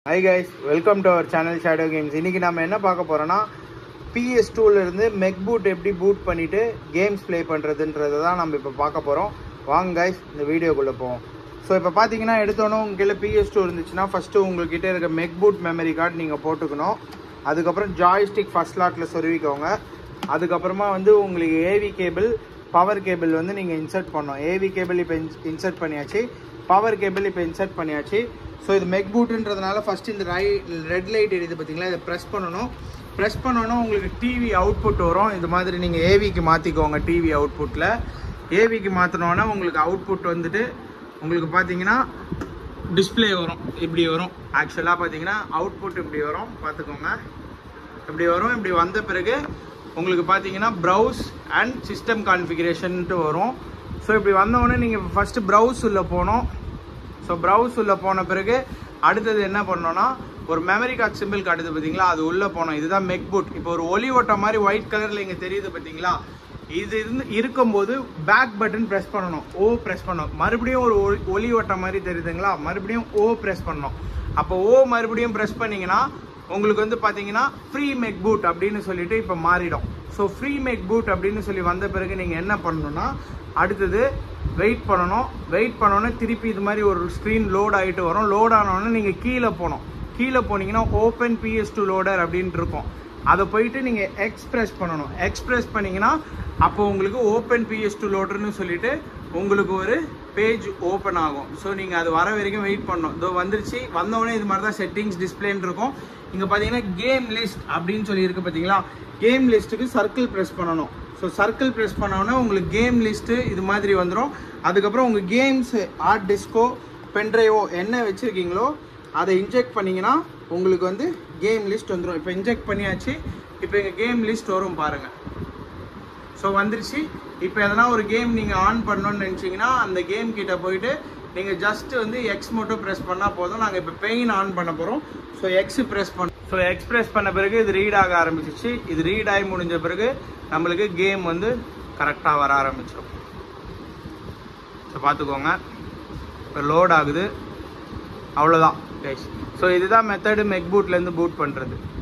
high guys welcome to our channel shadow games இன்னைக்கு நம்ம என்ன பார்க்க போறோம்னா பிஎஸ் இருந்து மெக் பூட் எப்படி பூட் பண்ணிட்டு கேம்ஸ் ப்ளே பண்ணுறதுன்றதை தான் நம்ம இப்போ பார்க்க போகிறோம் வாங்க கைஸ் இந்த வீடியோக்குள்ளே போவோம் ஸோ இப்போ பார்த்தீங்கன்னா எடுத்தோன்னே உங்ககிட்ட பிஎஸ் டூ இருந்துச்சுன்னா ஃபஸ்ட்டு உங்ககிட்ட இருக்க மெக் பூட் மெமரி கார்டு நீங்கள் போட்டுக்கணும் அதுக்கப்புறம் ஜாய்ஸ்டிக் ஃபர்ஸ்ட் லாட்டில் சொருவிக்கோங்க அதுக்கப்புறமா வந்து உங்களுக்கு ஏவி கேபிள் பவர் கேபிள் வந்து நீங்கள் இன்சர்ட் பண்ணணும் ஏவி கேபிள் இப்போ இன்சர்ட் பண்ணியாச்சு பவர் கேபிள் இப்போ இன்சர்ட் பண்ணியாச்சு ஸோ இது மெக் பூட்டுன்றதுனால ஃபர்ஸ்ட் இந்த ரை ரெட் லைட் எரியுது பார்த்தீங்களா இதை ப்ரெஸ் பண்ணணும் ப்ரெஸ் பண்ணோன்னா உங்களுக்கு டிவி அவுட்புட் வரும் இது மாதிரி நீங்கள் ஏவிக்கு மாற்றிக்கோங்க டிவி அவுட்புட்டில் ஏவிக்கு மாற்றினோன்னா உங்களுக்கு அவுட்புட் வந்துட்டு உங்களுக்கு பார்த்தீங்கன்னா டிஸ்ப்ளே வரும் இப்படி வரும் ஆக்சுவலாக பார்த்தீங்கன்னா அவுட்புட் இப்படி வரும் பார்த்துக்கோங்க இப்படி வரும் இப்படி வந்த பிறகு உங்களுக்கு பார்த்தீங்கன்னா ப்ரௌஸ் அண்ட் சிஸ்டம் கான்ஃபிகரேஷன்ட்டு வரும் ஸோ இப்படி வந்தோடனே நீங்கள் ஃபஸ்ட்டு ப்ரௌஸ் உள்ள போகணும் ஸோ ப்ரௌஸ் உள்ள போன பிறகு அடுத்தது என்ன பண்ணோம்னா ஒரு மெமரி கார்டு சிம்பிள் காட்டுது பார்த்தீங்களா அது உள்ளே போனோம் இதுதான் மெக் புட் இப்போ ஒரு ஒலி ஓட்ட மாதிரி ஒயிட் கலரில் இங்கே தெரியுது பார்த்தீங்களா இது இருந்து இருக்கும்போது பேக் பட்டன் ப்ரெஸ் பண்ணணும் ஓ ப்ரெஸ் பண்ணணும் மறுபடியும் ஒரு ஒலி- ஒலி ஓட்ட மாதிரி தெரியுதுங்களா மறுபடியும் ஓ ப்ரெஸ் பண்ணணும் அப்போ ஓ மறுபடியும் ப்ரெஸ் பண்ணீங்கன்னா உங்களுக்கு வந்து பார்த்தீங்கன்னா ஃப்ரீ மெக் பூட் அப்படின்னு சொல்லிட்டு இப்போ மாறிடும் ஸோ ஃப்ரீ மேக் பூட் அப்படின்னு சொல்லி வந்த பிறகு நீங்கள் என்ன பண்ணணும்னா அடுத்தது வெயிட் பண்ணணும் வெயிட் பண்ணோன்னே திருப்பி இது மாதிரி ஒரு ஸ்க்ரீன் லோட் ஆகிட்டு வரும் லோட் ஆனோடனே நீங்கள் கீழே போகணும் கீழே போனீங்கன்னா ஓப்பன் பிஎஸ் டூ லோடர் அப்படின்ட்டு இருக்கும் அதை போயிட்டு நீங்கள் எக்ஸ்பிரஸ் பண்ணணும் எக்ஸ்பிரஸ் பண்ணீங்கன்னா அப்போ உங்களுக்கு ஓப்பன் பிஎஸ் டூ லோடர்னு சொல்லிட்டு உங்களுக்கு ஒரு பேஜ் ஓப்பன் ஆகும் ஸோ நீங்கள் அது வர வரைக்கும் வெயிட் பண்ணணும் இதோ வந்துருச்சு வந்தோடனே இது மாதிரி தான் செட்டிங்ஸ் டிஸ்பிளேன்னு இருக்கும் இங்கே பார்த்தீங்கன்னா கேம் லிஸ்ட் அப்படின்னு சொல்லி இருக்கு பார்த்தீங்களா கேம் லிஸ்ட்டுக்கு சர்க்கிள் ப்ரெஸ் பண்ணணும் ஸோ சர்க்கிள் ப்ரெஸ் பண்ணோன்னே உங்களுக்கு கேம் லிஸ்ட்டு இது மாதிரி வந்துடும் அதுக்கப்புறம் உங்கள் கேம்ஸ் ஹார்ட் டிஸ்கோ பென்ட்ரைவோ என்ன வச்சுருக்கீங்களோ அதை இன்ஜெக்ட் பண்ணிங்கன்னா உங்களுக்கு வந்து கேம் லிஸ்ட் வந்துடும் இப்போ இன்ஜெக்ட் பண்ணியாச்சு இப்போ எங்கள் கேம் லிஸ்ட் வரும் பாருங்கள் ஸோ வந்துருச்சு இப்போ எதனா ஒரு கேம் நீங்கள் ஆன் பண்ணணும்னு நினச்சிங்கன்னா அந்த கேம் கிட்ட போயிட்டு நீங்கள் ஜஸ்ட் வந்து எக்ஸ் மட்டும் ப்ரெஸ் பண்ணால் போதும் நாங்கள் இப்போ பெயின் ஆன் பண்ண போகிறோம் ஸோ எக்ஸ் ப்ரெஸ் பண்ண ஸோ எக்ஸ் ப்ரெஸ் பண்ண பிறகு இது ரீட் ஆக ஆரம்பிச்சிச்சு இது ரீட் ஆகி முடிஞ்ச பிறகு நம்மளுக்கு கேம் வந்து கரெக்டாக வர ஆரம்பிச்சிடும் ஸோ பார்த்துக்கோங்க இப்போ லோட் ஆகுது அவ்வளோதான் கைஸ் ஸோ இதுதான் மெத்தடு மெக் பூட்லேருந்து பூட் பண்ணுறது